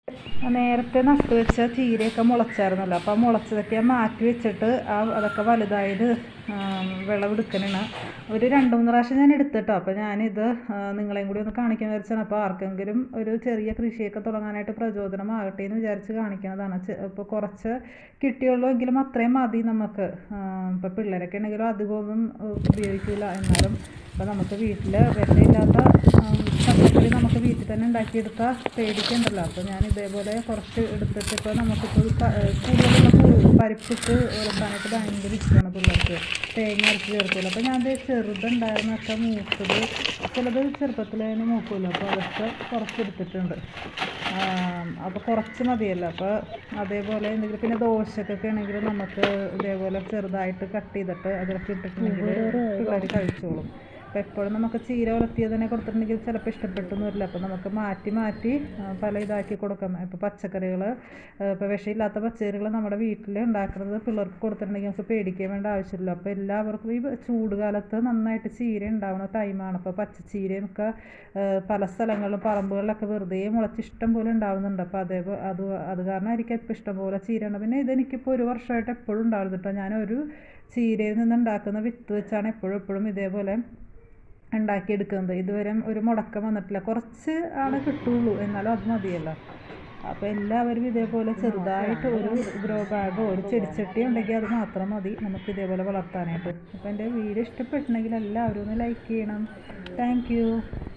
നേരത്തെ നട്ടു വെച്ച ചീരയൊക്കെ മുളച്ചായിരുന്നല്ലോ അപ്പോൾ ആ മുളച്ചതൊക്കെ മാറ്റി വെച്ചിട്ട് ആ അതൊക്കെ വലുതായത് വിളവെടുക്കണേണ് ഒരു രണ്ട് മൂന്ന് പ്രാവശ്യം ഞാൻ എടുത്തിട്ടോ അപ്പോൾ ഞാനിത് ആ, നിങ്ങളെയും കൂടി ഒന്ന് കാണിക്കാൻ വിചാരിച്ചാണ് അപ്പോൾ ആർക്കെങ്കിലും ഒരു ചെറിയ കൃഷിയൊക്കെ തുടങ്ങാനായിട്ട് പ്രചോദനമാകട്ടെ എന്ന് വിചാരിച്ച് കാണിക്കുന്നതാണ് ഇപ്പോൾ കുറച്ച് കിട്ടിയുള്ളൂ എങ്കിലും അത്രയും മതി നമുക്ക് ഇപ്പോൾ പിള്ളേരൊക്കെ ആണെങ്കിലും അധികമൊന്നും ഉപയോഗിക്കില്ല എന്നാലും ഇപ്പോൾ നമുക്ക് വീട്ടിൽ വിഷമില്ലാത്ത പച്ചക്കറി നമുക്ക് വീട്ടിൽ തന്നെ ഉണ്ടാക്കിയെടുത്താൽ പേടിക്കണ്ടല്ലോ അപ്പോൾ ഞാൻ ഇതേപോലെ കുറച്ച് എടുത്തിട്ട് ഇപ്പോൾ നമുക്കിപ്പോൾ പ- ഏഹ് കൂടുതലുള്ള പു- പരിപ്പിട്ട് ഇളക്കാനായിട്ട് ഭയങ്കര ഇഷ്ടമാണ് പിള്ളേർക്ക് തേങ്ങ അരച്ച് ചേർക്കില്ല അപ്പോൾ ഞാൻ ദേ ചെറുതുണ്ടായിരുന്നൊക്കെ മൂത്തത് ചിലത് ചെറുപ്പത്തിൽ തന്നെ മൂക്കുമല്ലോ അപ്പോൾ അതൊക്കെ കുറച്ച് എടുത്തിട്ടുണ്ട് അപ്പോൾ കുറച്ച് മതിയല്ലോ അപ്പോൾ അതേപോലെ എന്തെങ്കിലും പിന്നെ ദോശക്കൊക്കെ ആണെങ്കിൽ നമുക്ക് ഇതേപോലെ ചെറുതായിട്ട് കട്ട് ചെയ്തിട്ട് അതിലൊക്കെ ഇട്ടിട്ടുണ്ടെങ്കിൽ പിള്ളേർ കഴിച്ചോളും അപ്പോൾ എപ്പോഴും നമുക്ക് ചീര ഉലത്തിയത് തന്നെ കൊടുത്തിട്ടുണ്ടെങ്കിൽ ചിലപ്പോൾ ഇഷ്ടപ്പെട്ടൊന്നും വരില്ല അപ്പോൾ നമുക്ക് മാറ്റി മാറ്റി ആ, പല ഇതാക്കി കൊടുക്കാം ഇപ്പോൾ പച്ചക്കറികൾ ഇപ്പോൾ വിഷമില്ലാത്ത പച്ചക്കറികൾ നമ്മുടെ വീട്ടിൽ ഉണ്ടാക്കുന്നത് പിള്ളേർക്ക് കൊടുത്തിട്ടുണ്ടെങ്കിൽ നമുക്ക് പേടിക്കാൻ വേണ്ട ആവശ്യമില്ല അപ്പോൾ എല്ലാവർക്കും ഈ ചൂടുകാലത്ത് നന്നായിട്ട് ചീര ഉണ്ടാവുന്ന ടൈമാണ് അപ്പോൾ പച്ചച്ചീരയൊക്കെ ആ, പല സ്ഥലങ്ങളിലും പറമ്പുകളിലൊക്കെ വെറുതെ മുളച്ച് ഇഷ്ടം പോലെ ഉണ്ടാവുന്നുണ്ട് അപ്പോൾ അതേ അത് അത് കാരണമായിരിക്കും ഇപ്പോൾ ഇഷ്ടം പോലെ ചീര ഉണ്ട് പിന്നെ ഇതെനിക്കിപ്പോൾ ഒരു വർഷമായിട്ട് എപ്പോഴും ഉണ്ടാവുന്നു കേട്ടോ ഞാനൊരു ചീരയിൽ നിന്ന് ഉണ്ടാക്കുന്ന വിത്ത് വെച്ചാണ് എപ്പോഴും എപ്പോഴും ഇതേപോലെ ഉണ്ടാക്കിയെടുക്കുന്നത് ഇതുവരെ ഒരു മുടക്കം വന്നിട്ടില്ല കുറച്ച് ആണ് കിട്ടുള്ളൂ എന്നാലും അത് മതിയല്ലോ അപ്പോൾ എല്ലാവരും ഇതേപോലെ ചെറുതായിട്ട് ഒരു ഗ്രോ ബാഗോ ഒരു ചെടിച്ചട്ടി ഉണ്ടെങ്കിൽ അത് മാത്രം മതി നമുക്ക് ഇതേപോലെ വളർത്താനായിട്ട് അപ്പോൾ എൻ്റെ വീഡിയോ ഇഷ്ടപ്പെട്ടിട്ടുണ്ടെങ്കിൽ എല്ലാവരും ഒന്ന് ലൈക്ക് ചെയ്യണം താങ്ക്